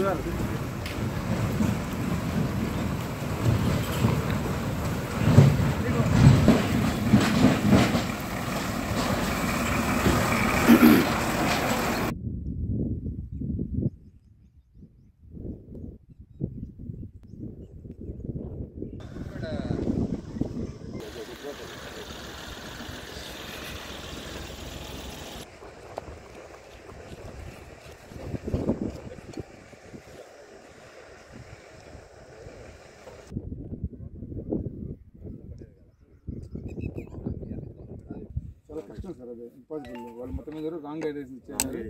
చాలా కష్టం సార్ అది ఇంపాసిబుల్ వాళ్ళు మొత్తం మీద రాంగ్ గైడెన్స్ ఇచ్చారు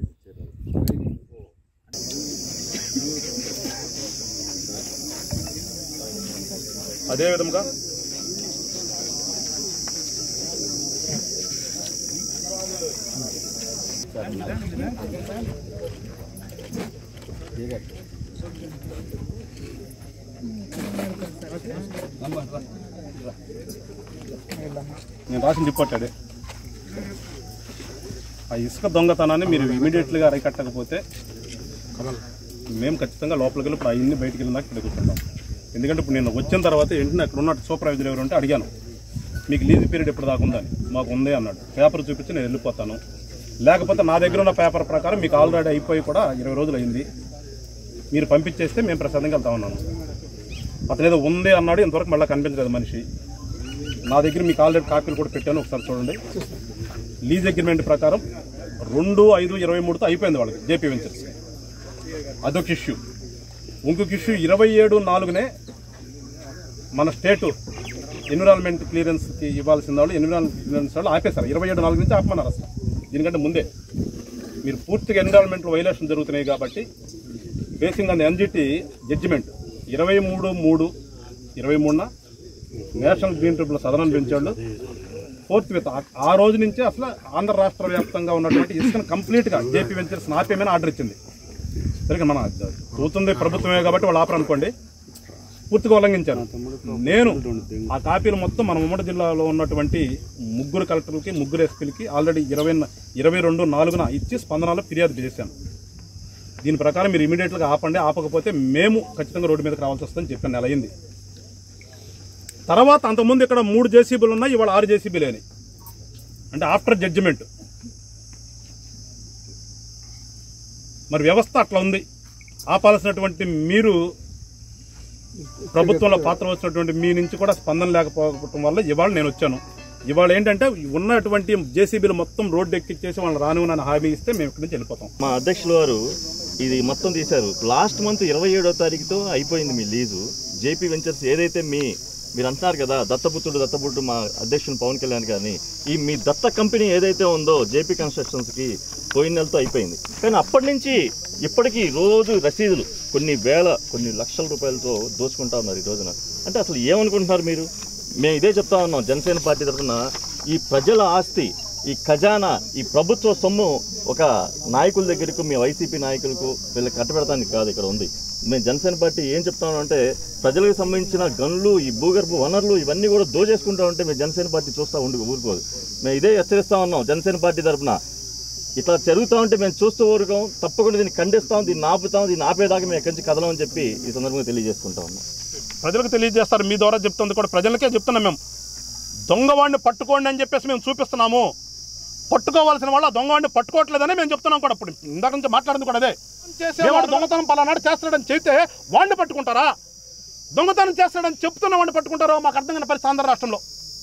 అదే విధంగా నేను రాసిన రిపోర్ట్ అదే ఆ ఇసుక దొంగతనాన్ని మీరు ఇమీడియట్లీగా అరికట్టకపోతే మేము ఖచ్చితంగా లోపలికి వెళ్ళి ఇప్పుడు అవన్నీ బయటికి వెళ్ళినాక ఇక్కడ కూర్చుంటాం ఎందుకంటే ఇప్పుడు నేను వచ్చిన తర్వాత వెంటనే అక్కడ ఉన్న సూపర్వైజర్ ఎవరు ఉంటే అడిగాను మీకు లీజ్ పీరియడ్ ఎప్పుడు దాకా ఉందని మాకు ఉంది అన్నాడు పేపర్ చూపించి నేను వెళ్ళిపోతాను లేకపోతే నా దగ్గర ఉన్న పేపర్ ప్రకారం మీకు ఆల్రెడీ అయిపోయి కూడా ఇరవై రోజులు అయింది మీరు పంపించేస్తే మేము ప్రశాంతంగా వెళ్తా ఉన్నాను అతను ఏదో ఉంది అన్నాడు ఇంతవరకు మళ్ళీ కనిపించలేదు మనిషి నా దగ్గర మీకు ఆల్రెడీ కాపీలు కూడా పెట్టాను ఒకసారి చూడండి లీజ్ అగ్రిమెంట్ ప్రకారం రెండు ఐదు ఇరవై మూడుతో అయిపోయింది వాళ్ళకి జేపీ వెంచర్స్ అదొక ఇష్యూ ఇంకొక ఇష్యూ ఇరవై ఏడు నాలుగునే మన స్టేటు ఎన్విరాన్మెంట్ క్లియరెన్స్కి ఇవ్వాల్సిన వాళ్ళు ఎన్విరాన్మెంట్ క్లియరెన్స్ వాళ్ళు ఆపేశారు ఇరవై ఏడు నాలుగు నుంచి ఆపమన్నారు అసలు దీనికంటే ముందే మీరు పూర్తిగా ఎన్విరాన్మెంట్ వైలేషన్ జరుగుతున్నాయి కాబట్టి బేసింగ్ ఆన్ ఎన్జిటి జడ్జిమెంట్ ఇరవై మూడు మూడు ఇరవై మూడున నేషనల్ గ్రీన్ ట్రిబ్యునల్ సదరన్ పెంచాళ్ళు ఫోర్త్ విత్ ఆ రోజు నుంచి అసలు ఆంధ్ర రాష్ట్ర వ్యాప్తంగా ఉన్నటువంటి ఇసుకను కంప్లీట్గా జేపీ వెంచర్స్ ఆపేమని ఆర్డర్ ఇచ్చింది సరిగ్గా మన చూస్తుంది ప్రభుత్వమే కాబట్టి వాళ్ళు ఆపరు అనుకోండి పూర్తిగా ఉల్లంఘించారు నేను ఆ కాపీలు మొత్తం మన ఉమ్మడి జిల్లాలో ఉన్నటువంటి ముగ్గురు కలెక్టర్లకి ముగ్గురు ఎస్పీలకి ఆల్రెడీ ఇరవై ఇరవై రెండు నాలుగున ఇచ్చి స్పందనలో ఫిర్యాదు చేశాను దీని ప్రకారం మీరు ఇమీడియట్గా ఆపండి ఆపకపోతే మేము ఖచ్చితంగా రోడ్డు మీదకి రావాల్సి వస్తుందని చెప్పాను నెల అయింది తర్వాత అంతకుముందు ఇక్కడ మూడు జేసీబీలు ఉన్నాయి ఇవాళ ఆరు జేసీబీలు అయినాయి అంటే ఆఫ్టర్ జడ్జిమెంట్ మరి వ్యవస్థ అట్లా ఉంది ఆపాల్సినటువంటి మీరు ప్రభుత్వంలో పాత్ర వచ్చినటువంటి మీ నుంచి కూడా స్పందన లేకపోవడం వల్ల ఇవాళ నేను వచ్చాను ఇవాళ ఏంటంటే ఉన్నటువంటి జేసీబీలు మొత్తం రోడ్డు ఎక్కిచ్చేసి వాళ్ళని రానివ్వనని హామీ ఇస్తే మేము ఇక్కడి నుంచి వెళ్ళిపోతాం మా అధ్యక్షుల వారు ఇది మొత్తం తీశారు లాస్ట్ మంత్ ఇరవై ఏడో తారీఖుతో అయిపోయింది మీ లీజు జేపీ వెంచర్స్ ఏదైతే మీ మీరు అంటున్నారు కదా దత్తపుత్రుడు దత్తపుత్రుడు మా అధ్యక్షుడు పవన్ కళ్యాణ్ గారిని ఈ మీ దత్త కంపెనీ ఏదైతే ఉందో జేపీ కన్స్ట్రక్షన్స్కి పోయిన నెలతో అయిపోయింది కానీ అప్పటి నుంచి ఇప్పటికీ రోజు రసీదులు కొన్ని వేల కొన్ని లక్షల రూపాయలతో దోచుకుంటా ఉన్నారు ఈ రోజున అంటే అసలు ఏమనుకుంటున్నారు మీరు మేము ఇదే చెప్తా ఉన్నాం జనసేన పార్టీ తరఫున ఈ ప్రజల ఆస్తి ఈ ఖజానా ఈ ప్రభుత్వ సొమ్ము ఒక నాయకుల దగ్గరకు మీ వైసీపీ నాయకులకు వీళ్ళకి కట్టబెడతానికి కాదు ఇక్కడ ఉంది మేము జనసేన పార్టీ ఏం చెప్తాము అంటే ప్రజలకు సంబంధించిన గనులు ఈ భూగర్భ వనరులు ఇవన్నీ కూడా దోచేసుకుంటా ఉంటే మేము జనసేన పార్టీ చూస్తూ ఉండి ఊరుకోదు మేము ఇదే హెచ్చరిస్తా ఉన్నాం జనసేన పార్టీ తరఫున ఇట్లా జరుగుతూ ఉంటే మేము చూస్తూ ఊరుకోం తప్పకుండా దీన్ని ఖండిస్తాం దీన్ని ఆపుతాం దీన్ని ఆపేదాకా మేము ఎక్కడి నుంచి కదలమని చెప్పి ఈ సందర్భంగా తెలియజేసుకుంటా ఉన్నాం ప్రజలకు తెలియజేస్తారు మీ ద్వారా చెప్తుంది కూడా ప్రజలకే చెప్తున్నాం మేము దొంగవాడిని పట్టుకోండి అని చెప్పేసి మేము చూపిస్తున్నాము పట్టుకోవాల్సిన వాళ్ళు ఆ దొంగవాడిని పట్టుకోవట్లేదని మేము చెప్తున్నాం కూడా ఇప్పుడు ఇందాక నుంచి మాట్లాడింది కూడా అదే చేసేవాడు దొంగతనం పలానాడు చేస్తాడని చెప్తే వాడిని పట్టుకుంటారా దొంగతనం చేస్తాడని చెప్తున్న వాడిని పట్టుకుంటారో మాకు అర్థం కాని పరిస్థితి ఆంధ్ర రాష్ట్రంలో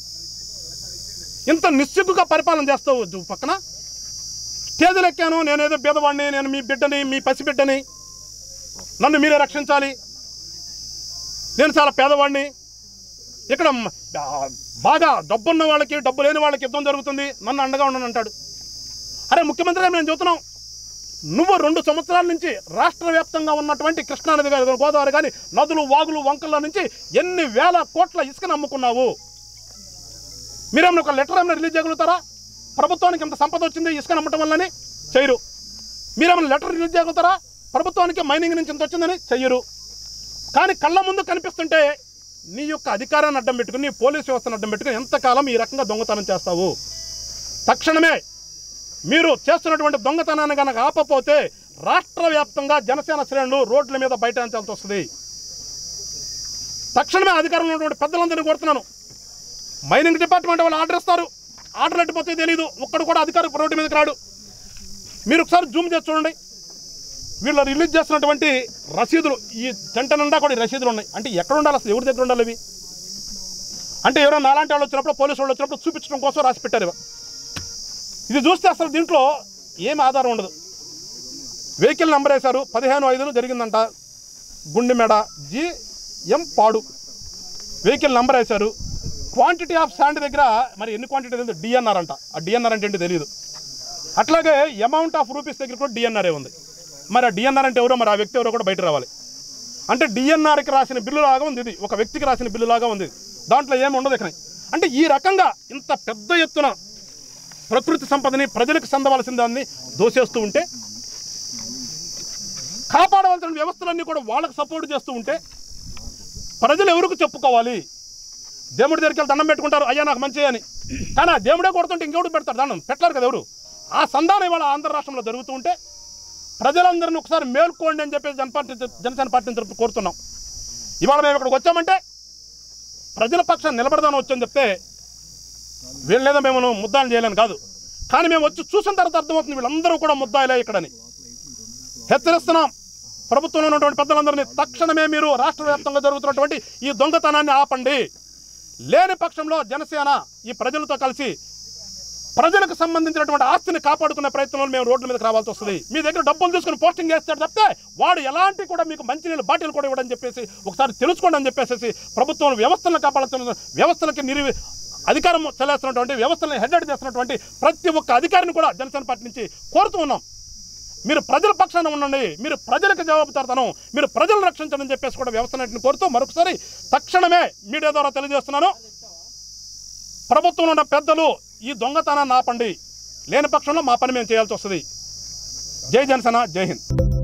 ఇంత నిస్సిగ్గుగా పరిపాలన చేస్తావు జు- పక్కన స్టేజ్లు ఎక్కాను నేనేదో బీదవాడిని నేను మీ బిడ్డని మీ పసిబిడ్డని నన్ను మీరే రక్షించాలి నేను చాలా పేదవాడిని ఇక్కడ మ- ఆ, బాగా డబ్బున్న వాళ్ళకి డబ్బు లేని వాళ్ళకి యుద్ధం జరుగుతుంది నన్ను అండగా ఉండను అంటాడు అరే ముఖ్యమంత్రి గారు మేము చూస్తున్నాం నువ్వు రెండు సంవత్సరాల నుంచి రాష్ట్ర వ్యాప్తంగా ఉన్నటువంటి కృష్ణానది కానీ గోదావరి కానీ నదులు వాగులు వంకల నుంచి ఎన్ని వేల కోట్ల ఇసుకను అమ్ముకున్నావు మీరేమైనా ఒక లెటర్ ఏమైనా రిలీజ్ చేయగలుగుతారా ప్రభుత్వానికి ఇంత సంపద వచ్చింది ఇసుకను అమ్మటం వల్లని చేయరు మీరేమైనా లెటర్ రిలీజ్ చేయగలుగుతారా ప్రభుత్వానికి మైనింగ్ నుంచి ఇంత వచ్చిందని చెయ్యరు కానీ కళ్ళ ముందు కనిపిస్తుంటే నీ యొక్క అధికారాన్ని అడ్డం పెట్టుకుని నీ పోలీస్ వ్యవస్థను అడ్డం పెట్టుకుని ఎంతకాలం ఈ రకంగా దొంగతనం చేస్తావు తక్షణమే మీరు చేస్తున్నటువంటి దొంగతనాన్ని కనుక ఆపపోతే రాష్ట్ర వ్యాప్తంగా జనసేన శ్రేణులు రోడ్ల మీద బయటాంచాల్సి వస్తుంది తక్షణమే అధికారంలో ఉన్నటువంటి పెద్దలందరినీ కోరుతున్నాను మైనింగ్ డిపార్ట్మెంట్ వాళ్ళు ఆర్డర్ ఇస్తారు ఆర్డర్ ఎట్టిపోతే తెలియదు ఒక్కడు కూడా అధికారి రోడ్డు మీదకి రాడు మీరు ఒకసారి జూమ్ చేసి చూడండి వీళ్ళు రిలీజ్ చేస్తున్నటువంటి రసీదులు ఈ జంట నిండా కూడా ఈ రసీదులు ఉన్నాయి అంటే ఎక్కడ ఉండాలి అసలు ఎవరి దగ్గర ఉండాలి ఇవి అంటే ఎవరైనా నాలాంటి వాళ్ళు వచ్చినప్పుడు పోలీసు వాళ్ళు వచ్చినప్పుడు చూపించడం కోసం రాసి పెట్టారు ఇవి. ఇది చూస్తే అసలు దీంట్లో ఏం ఆధారం ఉండదు వెహికల్ నెంబర్ వేశారు పదిహేను ఐదును జరిగిందంట గుండెమెడ జి ఎం పాడు వెహికల్ నెంబర్ వేశారు క్వాంటిటీ ఆఫ్ శాండ్ దగ్గర మరి ఎన్ని క్వాంటిటీ తెలియదు డిఎన్ఆర్ అంట ఆ డిఎన్ఆర్ అంటే ఏంటి తెలియదు అట్లాగే అమౌంట్ ఆఫ్ రూపీస్ దగ్గర కూడా డిఎన్ఆర్ఏ ఉంది మరి ఆ డిఎన్ఆర్ అంటే ఎవరో మరి ఆ వ్యక్తి ఎవరో కూడా బయట రావాలి అంటే డిఎన్ఆర్కి రాసిన బిల్లు లాగా ఉంది ఇది ఒక వ్యక్తికి రాసిన బిల్లు లాగా ఉంది దాంట్లో ఏమి ఉండదు ఇక్కడ అంటే ఈ రకంగా ఇంత పెద్ద ఎత్తున ప్రకృతి సంపదని ప్రజలకు సందవలసిన దాన్ని దోసేస్తూ ఉంటే కాపాడవలసిన వ్యవస్థలన్నీ కూడా వాళ్ళకి సపోర్ట్ చేస్తూ ఉంటే ప్రజలు ఎవరికి చెప్పుకోవాలి దేవుడి దగ్గరికి వెళ్ళి దండం పెట్టుకుంటారు అయ్యా నాకు మంచి అని కానీ ఆ దేవుడే కొడుతుంటే ఇంకెవడు పెడతారు దండం పెట్టలేరు కదా ఎవరు ఆ సంధానం ఇవాళ ఆంధ్ర రాష్ట్రంలో జరుగుతూ ఉంటే ప్రజలందరినీ ఒకసారి మేల్కోండి అని చెప్పేసి జన పార్టీ జనసేన పార్టీని తరపు కోరుతున్నాం ఇవాళ మేము ఇక్కడికి వచ్చామంటే ప్రజల పక్షాన్ని నిలబడదాని వచ్చని చెప్తే వీళ్ళేదో మేము ముద్దాలు చేయలేను కాదు కానీ మేము వచ్చి చూసిన తర్వాత అర్థమవుతుంది వీళ్ళందరూ కూడా ముద్దాయిలే ఇక్కడని హెచ్చరిస్తున్నాం ప్రభుత్వంలో ఉన్నటువంటి పెద్దలందరినీ తక్షణమే మీరు రాష్ట్ర వ్యాప్తంగా జరుగుతున్నటువంటి ఈ దొంగతనాన్ని ఆపండి లేని పక్షంలో జనసేన ఈ ప్రజలతో కలిసి ప్రజలకు సంబంధించినటువంటి ఆస్తిని కాపాడుకునే ప్రయత్నంలో మేము రోడ్ల మీదకి రావాల్సి వస్తుంది మీ దగ్గర డబ్బులు తీసుకుని పోస్టింగ్ చేస్తాడు తప్పితే వాడు ఎలాంటి కూడా మీకు మంచినీళ్ళు బాటిల్ కూడా ఇవ్వడని చెప్పేసి ఒకసారి తెలుసుకోండి అని చెప్పేసి ప్రభుత్వం వ్యవస్థలను కాపాడుతున్న వ్యవస్థలకి నిరి అధికారం చెల్లేస్తున్నటువంటి వ్యవస్థలను హెడ్ చేస్తున్నటువంటి ప్రతి ఒక్క అధికారిని కూడా జనసేన పార్టీ నుంచి కోరుతూ ఉన్నాం మీరు ప్రజల పక్షాన ఉండండి మీరు ప్రజలకు జవాబుదారుతనం మీరు ప్రజలను రక్షించండి అని చెప్పేసి కూడా వ్యవస్థను కోరుతూ మరొకసారి తక్షణమే మీడియా ద్వారా తెలియజేస్తున్నాను ప్రభుత్వంలో ఉన్న పెద్దలు ఈ దొంగతనాన్ని ఆపండి లేని పక్షంలో మా పని మేము చేయాల్సి వస్తుంది జై జనసేన జై హింద్